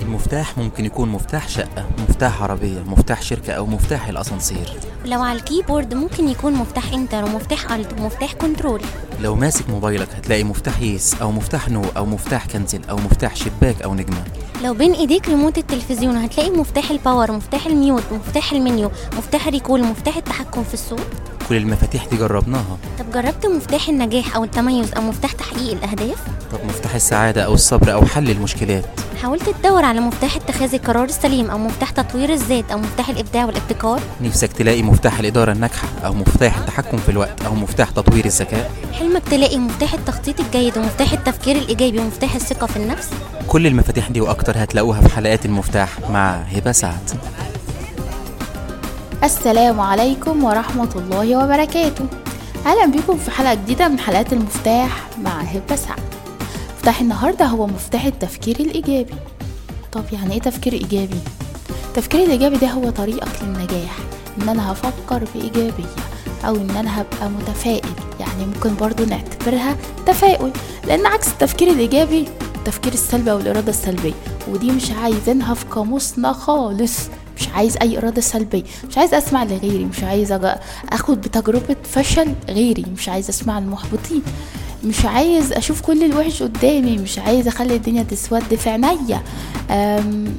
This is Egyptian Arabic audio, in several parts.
المفتاح ممكن يكون مفتاح شقة مفتاح عربية مفتاح شركة أو مفتاح الأسانسير ولو على الكيبورد ممكن يكون مفتاح انتر ومفتاح الت ومفتاح كنترول لو ماسك موبايلك هتلاقي مفتاح يس أو مفتاح نو أو مفتاح كنزل أو مفتاح شباك أو نجمة لو بين ايديك ريموت التلفزيون هتلاقي مفتاح الباور مفتاح الميوت مفتاح المنيو مفتاح الريكول مفتاح التحكم في الصوت كل المفاتيح دي جربناها طب جربت مفتاح النجاح او التميز او مفتاح تحقيق الاهداف طب مفتاح السعادة أو الصبر أو حل المشكلات حاولت تدور على مفتاح اتخاذ القرار السليم او مفتاح تطوير الذات او مفتاح الابداع والابتكار نفسك تلاقي مفتاح الإدارة الناجحة أو مفتاح التحكم في الوقت أو مفتاح تطوير الذكاء حلمك تلاقي مفتاح التخطيط الجيد ومفتاح التفكير الايجابي ومفتاح الثقه في النفس كل المفاتيح دي وأكتر هتلاقوها في حلقات المفتاح مع هبة سعد السلام عليكم ورحمة الله وبركاته أهلا بكم في حلقة جديدة من حلقات المفتاح مع هبة سعد مفتاح النهاردة هو مفتاح التفكير الإيجابي طب يعني إيه تفكير إيجابي؟ التفكير الإيجابي ده هو طريقك للنجاح إن أنا هفكر بإيجابية أو إن أنا هبقى متفائل يعني ممكن برضو نعتبرها تفاؤل لأن عكس التفكير الإيجابي التفكير السلبي أو الإرادة السلبية ودي مش عايزينها في قاموسنا خالص مش عايز اي اراده سلبيه مش عايز اسمع لغيري مش عايز أجا اخد بتجربه فشل غيري مش عايز اسمع المحبطين مش عايز اشوف كل الوحش قدامي مش عايز اخلي الدنيا تسود في عينيا أم،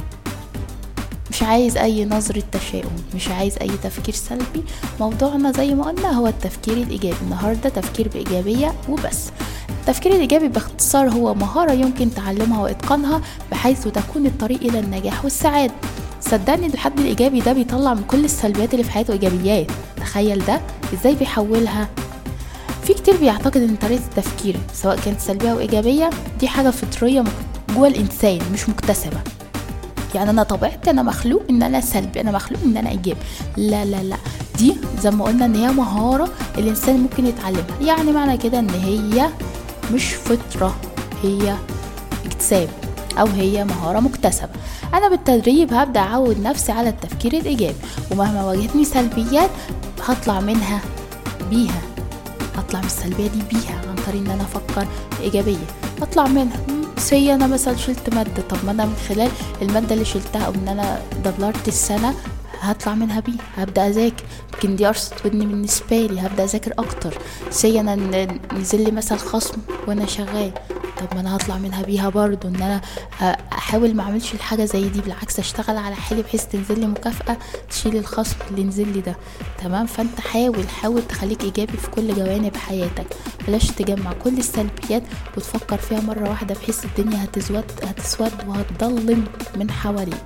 مش عايز اي نظرة تشاؤم مش عايز اي تفكير سلبي موضوعنا زي ما قلنا هو التفكير الايجابي النهاردة تفكير بايجابية وبس التفكير الإيجابي باختصار هو مهارة يمكن تعلمها وإتقانها بحيث تكون الطريق إلى النجاح والسعادة صدقني الحد الإيجابي ده بيطلع من كل السلبيات اللي في حياته إيجابيات تخيل ده إزاي بيحولها في كتير بيعتقد ان طريقه التفكير سواء كانت سلبيه او ايجابيه دي حاجه فطريه مك- جوه الانسان مش مكتسبه يعني انا طبيعتي انا مخلوق ان انا سلبي انا مخلوق ان انا ايجابي لا لا لا دي زي ما قلنا ان هي مهاره الانسان ممكن يتعلمها يعني معنى كده ان هي مش فطره هي اكتساب او هي مهاره مكتسبه انا بالتدريب هبدا اعود نفسي على التفكير الايجابي ومهما واجهتني سلبيات هطلع منها بيها اطلع من السلبيه دي بيها عن طريق ان انا افكر ايجابيه اطلع منها مم، سي انا مثلا شلت ماده طب ما انا من خلال الماده اللي شلتها او ان انا دبلرت السنه هطلع منها بيه هبدا اذاكر يمكن دي قرصة ودني بالنسبه لي هبدا اذاكر اكتر سي انا ن- نزل لي مثلا خصم وانا شغال طب ما انا هطلع منها بيها برضو ان انا ه- احاول ما اعملش الحاجه زي دي بالعكس اشتغل على حالي بحيث تنزل لي مكافاه تشيل الخصم اللي نزل لي ده تمام فانت حاول حاول تخليك ايجابي في كل جوانب حياتك بلاش تجمع كل السلبيات وتفكر فيها مره واحده بحيث الدنيا هتسود هتسود وهتضلم من حواليك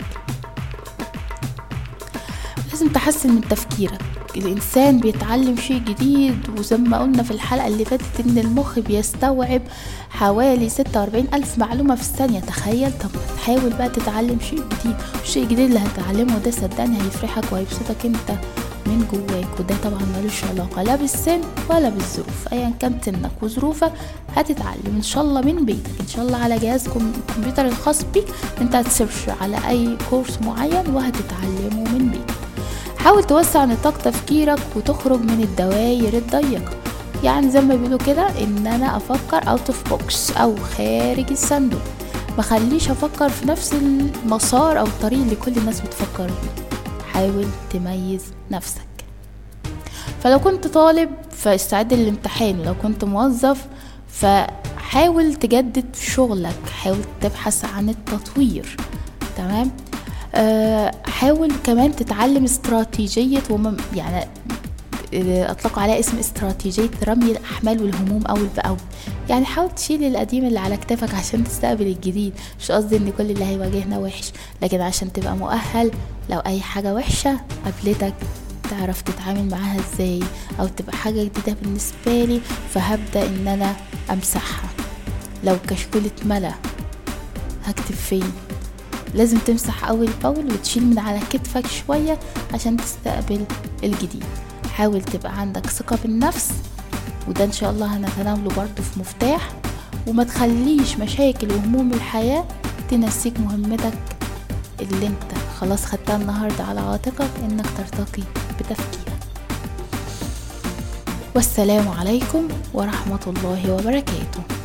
لازم تحسن من تفكيرك الإنسان بيتعلم شيء جديد وزي ما قلنا في الحلقة اللي فاتت إن المخ بيستوعب حوالي ستة وأربعين ألف معلومة في الثانية تخيل طب ما تحاول بقى تتعلم شيء جديد والشيء الجديد اللي هتتعلمه ده صدقني هيفرحك وهيبسطك انت من جواك وده طبعا ملوش علاقة لا بالسن ولا بالظروف أيا كان سنك وظروفك هتتعلم إن شاء الله من بيتك إن شاء الله على جهاز كم- الكمبيوتر الخاص بيك انت هتسيرش على أي كورس معين وهتتعلمه من بيتك حاول توسع نطاق تفكيرك وتخرج من الدوائر الضيقة يعني زي ما بيقولوا كده ان انا افكر اوت اوف بوكس او خارج الصندوق ما خليش افكر في نفس المسار او الطريق اللي كل الناس بتفكر فيه حاول تميز نفسك فلو كنت طالب فاستعد للامتحان لو كنت موظف فحاول تجدد في شغلك حاول تبحث عن التطوير تمام آه، حاول كمان تتعلم استراتيجية ومم يعني آه، اطلقوا عليها اسم استراتيجية رمي الاحمال والهموم اول باول يعني حاول تشيل القديم اللي على كتافك عشان تستقبل الجديد مش قصدي ان كل اللي هيواجهنا وحش لكن عشان تبقى مؤهل لو اي حاجة وحشة قابلتك تعرف تتعامل معاها ازاي او تبقى حاجة جديدة بالنسبة لي فهبدأ ان انا امسحها لو كشكول اتملى هكتب فين لازم تمسح اول باول وتشيل من على كتفك شوية عشان تستقبل الجديد حاول تبقى عندك ثقة بالنفس وده ان شاء الله هنتناوله برضو في مفتاح وما تخليش مشاكل وهموم الحياة تنسيك مهمتك اللي انت خلاص خدتها النهاردة على عاتقك انك ترتقي بتفكيرك والسلام عليكم ورحمة الله وبركاته